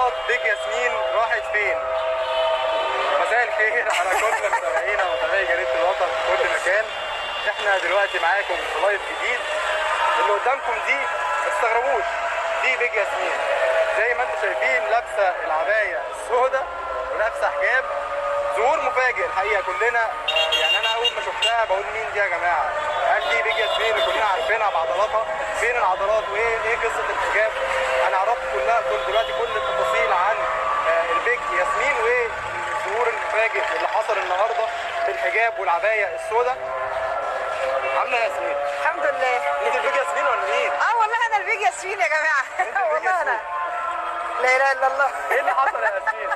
عضلات بيج ياسمين راحت فين؟ مساء الخير على كل متابعينا ومتابعي جريده الوطن في كل مكان احنا دلوقتي معاكم في لايف جديد اللي قدامكم دي ما تستغربوش دي بيج ياسمين زي ما انتم شايفين لابسه العبايه السوداء ولابسه حجاب ظهور مفاجئ الحقيقه كلنا آه، يعني انا اول ما شفتها بقول مين دي يا جماعه؟ هل دي بيج ياسمين اللي كلنا عارفينها بعضلاتها؟ فين العضلات وايه ايه قصه الحجاب؟ انا عرفت كلها كل دلوقتي كل التفاصيل عن آه، البيج ياسمين وايه الظهور المفاجئ اللي حصل النهارده بالحجاب والعبايه السوداء عامله يا ياسمين الحمد لله انت البيج ياسمين ولا مين؟ اه والله انا البيج ياسمين يا جماعه البيج والله انا ياسمين. لا اله الا الله ايه اللي حصل يا ياسمين؟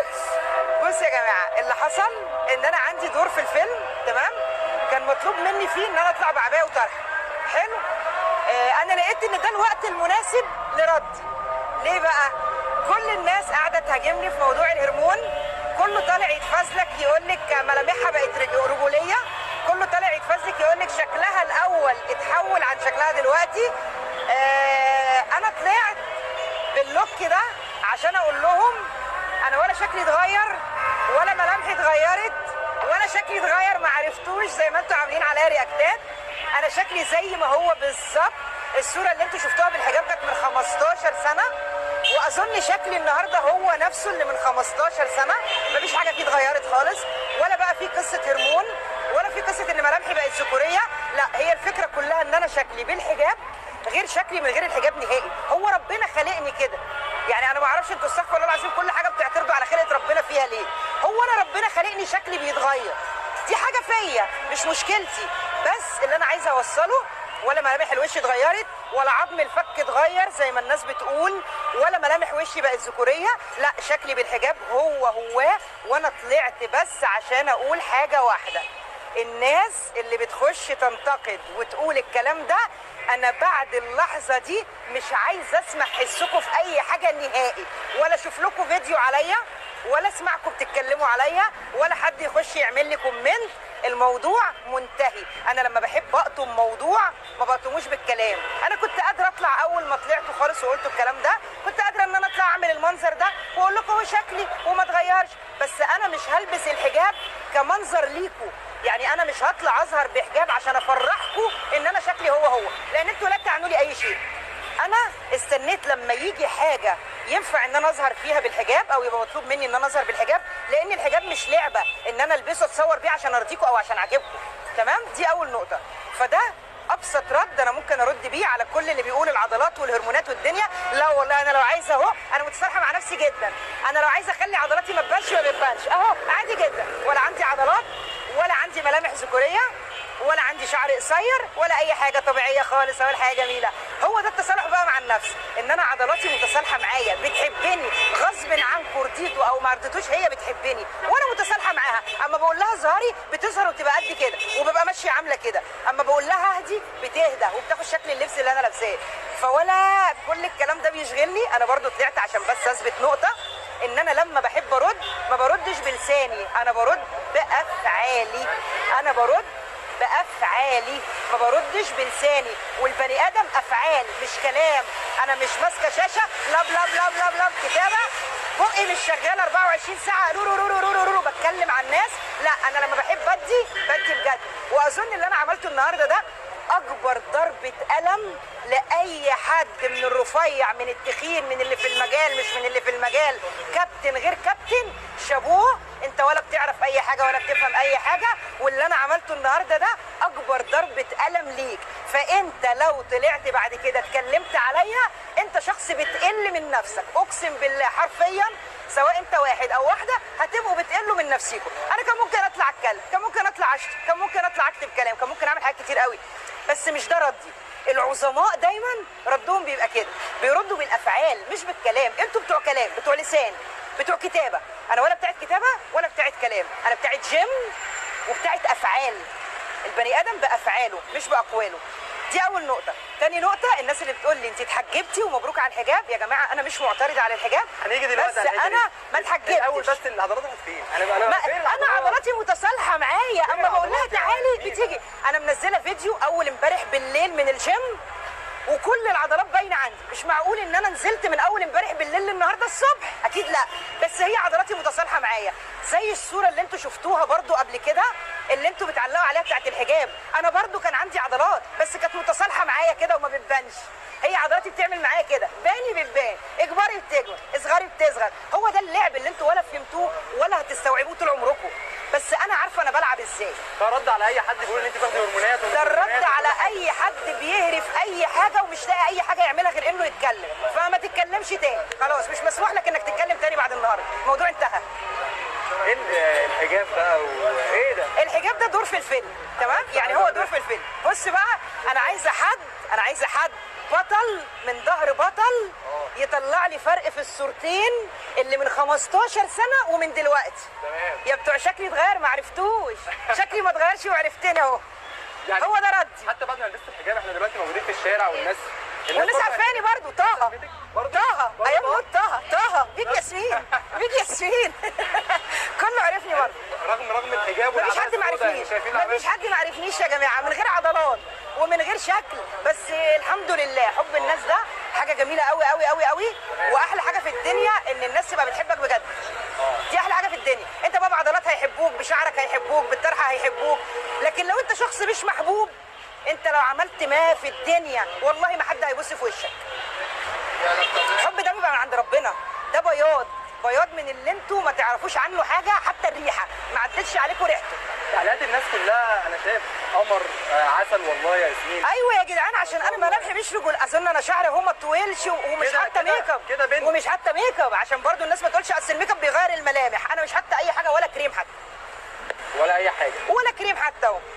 بص يا جماعه اللي حصل ان انا عندي دور في الفيلم تمام كان مطلوب مني فيه ان انا اطلع بعبايه وطرح حلو آه انا لقيت ان ده الوقت المناسب لرد ليه بقى كل الناس قاعده تهاجمني في موضوع الهرمون كله طالع يتفزلك يقول لك ملامحها بقت رج- رجوليه كله طالع يتفزلك يقول لك شكلها الاول اتحول عن شكلها دلوقتي آه انا طلعت باللوك ده عشان اقول لهم انا ولا شكلي اتغير ولا ملامحي اتغيرت ولا شكلي اتغير ما عرفتوش زي ما انتوا عاملين عليا رياكتات انا شكلي زي ما هو بالظبط الصوره اللي انتوا شفتوها بالحجاب كانت من 15 سنه واظن شكلي النهارده هو نفسه اللي من 15 سنه مفيش حاجه فيه اتغيرت خالص ولا بقى في قصه هرمون ولا في قصه ان ملامحي بقت ذكوريه لا هي الفكره كلها ان انا شكلي بالحجاب غير شكلي من غير الحجاب نهائي هو ربنا خلقني كده يعني انا ما اعرفش انتوا استغفر الله العظيم كل حاجه بتعترضوا على خلقه ربنا فيها ليه هو انا ربنا خلقني شكلي بيتغير دي حاجه فيا مش مشكلتي بس اللي انا عايزه اوصله ولا ملامح الوش اتغيرت ولا عظم الفك اتغير زي ما الناس بتقول ولا ملامح وشي بقت ذكوريه لا شكلي بالحجاب هو هو وانا طلعت بس عشان اقول حاجه واحده الناس اللي بتخش تنتقد وتقول الكلام ده انا بعد اللحظه دي مش عايزه اسمع حسكم في اي حاجه نهائي ولا اشوف لكم فيديو عليا ولا اسمعكم بتتكلموا عليا ولا حد يخش يعمل لي كومنت الموضوع منتهي انا لما بحب اقطم موضوع ما بقطموش بالكلام انا كنت قادره اطلع اول ما طلعت خالص وقلت الكلام ده كنت قادره ان انا اطلع اعمل المنظر ده واقول لكم هو شكلي وما اتغيرش بس انا مش هلبس الحجاب كمنظر ليكم يعني انا مش هطلع اظهر بحجاب عشان افرحكم ان انا شكلي هو هو لان انتوا لا تعنوا لي اي شيء انا استنيت لما يجي حاجه ينفع ان انا اظهر فيها بالحجاب او يبقى مطلوب مني ان انا اظهر بالحجاب لان الحجاب مش لعبه ان انا البسه اتصور بيه عشان ارضيكم او عشان اعجبكم تمام دي اول نقطه فده ابسط رد انا ممكن ارد بيه على كل اللي بيقول العضلات والهرمونات والدنيا لا والله انا لو عايزه اهو انا متصالحه مع نفسي جدا انا لو عايزه اخلي عضلاتي ما تبانش ما بتبانش اهو عادي جدا ولا عندي عضلات ولا عندي ملامح ذكوريه ولا عندي شعر قصير ولا اي حاجه طبيعيه خالص ولا حاجه جميله هو ده التصالح بقى مع النفس ان انا عضلاتي متصالحه معايا بتحبني غصب عنكم رضيتوا او ما رضيتوش هي بتحبني وانا متصالحه معاها اما بقول لها ظهري بتظهر وبتبقى قد كده وببقى ماشيه عامله كده اما بقول لها اهدي بتهدى وبتاخد شكل اللبس اللي انا لابساه فولا كل الكلام ده بيشغلني انا برضو طلعت عشان بس اثبت نقطه ان انا لما بحب ارد ما بردش بلساني انا برد بافعالي انا برد بافعالي ما بردش بلساني والبني ادم افعال مش كلام انا مش ماسكه شاشه لب لب لب لب لب كتابه بقي مش شغاله 24 ساعه رورو رورو رورو رورو بتكلم عن الناس لا انا لما بحب بدي بدي بجد واظن اللي انا عملته النهارده ده اكبر ضربه قلم لاي حد من الرفيع من التخين من اللي في المجال مش من اللي في المجال كابتن غير كابتن شابوه انت ولا بتعرف اي حاجه ولا بتفهم اي حاجه واللي انا عملته النهارده ده اكبر ضربه قلم ليك فانت لو طلعت بعد كده اتكلمت عليا انت شخص بتقل من نفسك اقسم بالله حرفيا سواء انت واحد او واحده هتبقوا بتقلوا من نفسكم انا كان ممكن اطلع اتكلم كان ممكن اطلع اشتم كان ممكن اطلع اكتب كلام كان ممكن اعمل حاجات كتير قوي بس مش ده ردي العظماء دايما ردهم بيبقى كده بيردوا بالافعال مش بالكلام انتوا بتوع كلام بتوع لسان بتوع كتابه انا ولا بتاعت كتابه ولا بتاعت كلام انا بتاعت جيم وبتاعت افعال البني ادم بافعاله مش باقواله دي اول نقطه تاني نقطه الناس اللي بتقول لي انت اتحجبتي ومبروك على الحجاب يا جماعه انا مش معترضه على الحجاب هنيجي دلوقتي بس على الحتة انا دي. ما الاول اتحجبتش بس العضلات راحت فين انا انا ما فين انا العضلات؟ عضلاتي متصالحه معايا اما بقول لها العضلات يا تعالي عزيزة؟ بتيجي انا منزله فيديو اول امبارح بالليل من الجيم وكل العضلات باينه عندي مش معقول ان انا نزلت من اول امبارح بالليل للنهارده الصبح اكيد لا بس هي عضلاتي متصالحه معايا زي الصوره اللي انتوا شفتوها برضو قبل كده اللي انتوا بتعلقوا عليها بتاعت الحجاب انا برضو كان عندي عضلات بس كانت متصالحه معايا كده وما بتبانش هي عضلاتي بتعمل معايا كده باني بتبان اجباري بتكبر اصغري بتصغر هو ده اللعب اللي انتوا ولا فهمتوه ولا هتستوعبوه طول عمركم بس انا عارفه انا بلعب ازاي ده رد على اي حد بيقول ان انت بتاخدي هرمونات ده الرد على اي حد بيهرف اي حاجه ومش لاقي اي حاجه يعملها غير انه يتكلم فما تتكلمش تاني خلاص مش مسموح لك انك تتكلم تاني بعد النهارده الموضوع انتهى ايه ال- الحجاب بقى وايه ده؟ الحجاب ده دور في الفيلم تمام يعني هو دور في الفيلم بص بقى انا عايزه حد انا عايزه حد بطل من ظهر بطل يطلع لي فرق في الصورتين اللي من 15 سنه ومن دلوقتي تمام يا بتوع شكلي اتغير ما عرفتوش شكلي ما اتغيرش وعرفتني اهو يعني هو ده ردي حتى بعد ما لبست الحجاب احنا دلوقتي موجودين في الشارع والناس والناس برضه- عارفاني برضو طه برضه- طه برضه ايام طه؟ موت طه طه بيك ياسمين بيك ياسمين كله عرفني برضه رغم رغم الحجاب مفيش والعباية حد ما السوداء، عرفنيش شايفين مفيش العباية حد ما عرفنيش يا جماعه من غير عضلات ومن غير شكل بس الحمد لله حب الناس ده حاجه جميله قوي قوي قوي قوي واحلى حاجه في الدنيا ان الناس تبقى بتحبك بجد دي احلى حاجه في الدنيا انت بقى بعضلات هيحبوك بشعرك هيحبوك بالطرحه هيحبوك لكن لو انت شخص مش محبوب انت لو عملت ما في الدنيا والله ما حد هيبص في وشك الحب ده بيبقى من عند ربنا ده بياض بياض من اللي انتوا ما تعرفوش عنه حاجه حتى الريحه ما عدتش عليكم ريحته تعليقات الناس كلها انا شايف قمر آه، عسل والله يا ياسمين ايوه يا جدعان عشان انا ملامحي مش رجول اظن انا شعري هو ما طويلش ومش كده- حاطه كده- ميك اب كده بنت. ومش حاطه ميك اب عشان برضو الناس ما تقولش اصل الميك اب بيغير الملامح انا مش حاطه اي حاجه ولا كريم حتى ولا اي حاجه ولا كريم حتى اهو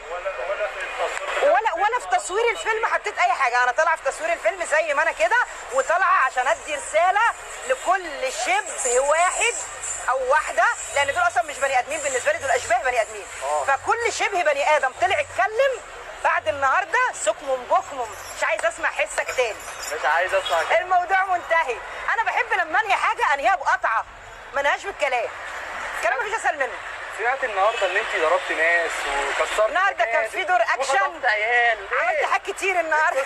ولا ولا في تصوير الفيلم حطيت اي حاجه انا طالعه في تصوير الفيلم زي ما انا كده وطالعه عشان ادي رساله لكل شبه واحد او واحده لان دول اصلا مش بني ادمين بالنسبه لي دول اشباه بني ادمين آه. فكل شبه بني ادم طلع اتكلم بعد النهارده سكمم بكمم مش عايز اسمع حسك تاني مش عايز اسمع كده الموضوع منتهي انا بحب لما انهي حاجه انهيها بقطعه ما انهاش بالكلام كلام مفيش اسهل منه سمعت النهارده ان انت ضربت ناس وكسرت النهارده كان حاجات في دور أكشن. وخطفت عيال عملت إيه؟ حاجات كتير النهارده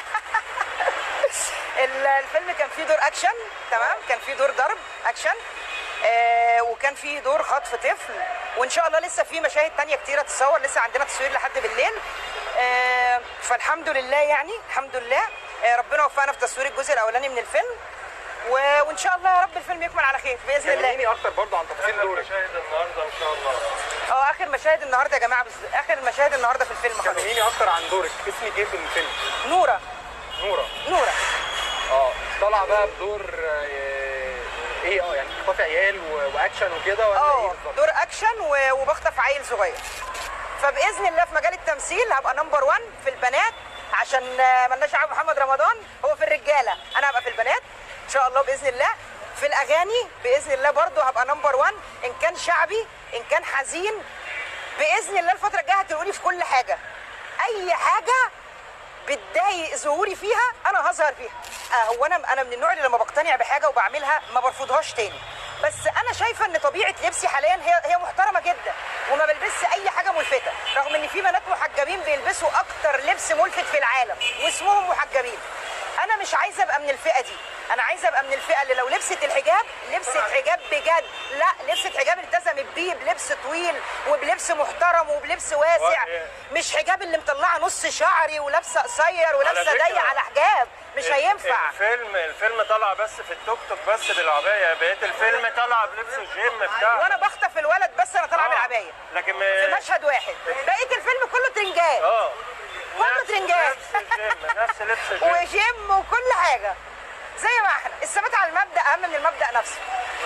ال- الفيلم كان فيه دور اكشن تمام كان فيه دور ضرب اكشن آه وكان فيه دور خطف طفل وان شاء الله لسه في مشاهد تانية كتيره تتصور لسه عندنا تصوير لحد بالليل آه فالحمد لله يعني الحمد لله آه ربنا وفقنا في تصوير الجزء الاولاني من الفيلم و- وان شاء الله يا رب الفيلم يكمل على خير باذن الله كلميني اكتر برضه عن تفاصيل دورك شاهد النهارده ان شاء الله اه اخر مشاهد النهارده يا جماعه بز... اخر المشاهد النهارده في الفيلم خلاص كلميني اكتر عن دورك اسمك ايه في الفيلم نوره نوره نوره اه طالعه بقى بدور آه، ايه اه يعني بتخطفي عيال و- واكشن وكده ولا ايه اه بالظبط؟ دور اكشن و- وبخطف عيل صغير فباذن الله في مجال التمثيل هبقى نمبر 1 في البنات عشان آه، ملناش عم محمد رمضان هو في الرجاله انا هبقى في البنات ان شاء الله باذن الله في الاغاني باذن الله برضو هبقى نمبر 1 ان كان شعبي ان كان حزين باذن الله الفتره الجايه هتلاقوني في كل حاجه اي حاجه بتضايق ظهوري فيها انا هظهر فيها آه هو انا انا من النوع اللي لما بقتنع بحاجه وبعملها ما برفضهاش تاني بس انا شايفه ان طبيعه لبسي حاليا هي هي محترمه جدا وما بلبسش اي حاجه ملفته رغم ان في بنات محجبين بيلبسوا اكتر لبس ملفت في العالم واسمهم محجبين انا مش عايزه ابقى من الفئه دي انا عايزه ابقى من الفئه اللي لو لبست الحجاب لبست حجاب بجد لا لبست حجاب التزمت بيه بلبس طويل وبلبس محترم وبلبس واسع وإيه؟ مش حجاب اللي مطلعه نص شعري ولابسه قصير ولابسه على فكرة، ضيق على حجاب مش هينفع الفيلم الفيلم طلع بس في التوك توك بس بالعبايه بقيه الفيلم طلع بلبس الجيم بتاعه وانا بخطف الولد بس انا طالعه آه. بالعبايه لكن في مشهد واحد بقيه الفيلم كله ترنجات اه كله نفس- ترنجات. نفس الجيم نفس لبس الجيم وجيم وكل حاجه زي ما احنا الثبات على المبدا اهم من المبدا نفسه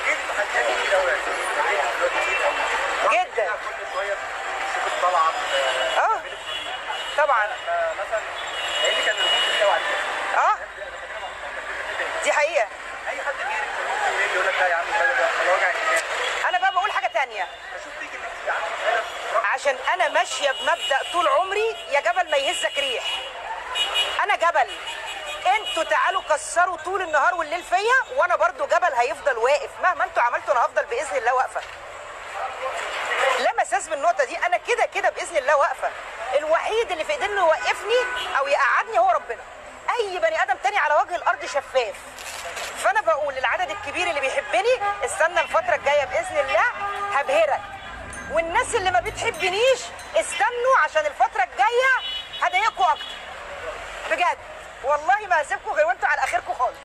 جدا كل شويه بتشوفك طالعه اه طبعا مثلا لان كان الهجوم كتير قوي عليك اه دي حقيقه اي حد غيرك ممكن يجي يقول لك لا يا عم ده ده انا وجع الدماغ انا بقى بقول حاجه تانية اشوف فيك ان انت عندك هدف عشان انا ماشيه بمبدا طول عمري يا جبل ما يهزك ريح انا جبل انتوا تعالوا كسروا طول النهار والليل فيا وانا برضو جبل هيفضل واقف مهما انتوا عملتوا انا هفضل باذن الله واقفه لا مساس بالنقطه دي انا كده كده باذن الله واقفه الوحيد اللي في ايديه انه يوقفني او يقعدني هو ربنا اي بني ادم تاني على وجه الارض شفاف فانا بقول للعدد الكبير اللي بيحبني استنى الفتره الجايه باذن الله هبهرك والناس اللي ما بتحبنيش استنوا عشان الفتره الجايه هضايقكم اكتر بجد والله ما هسيبكم غير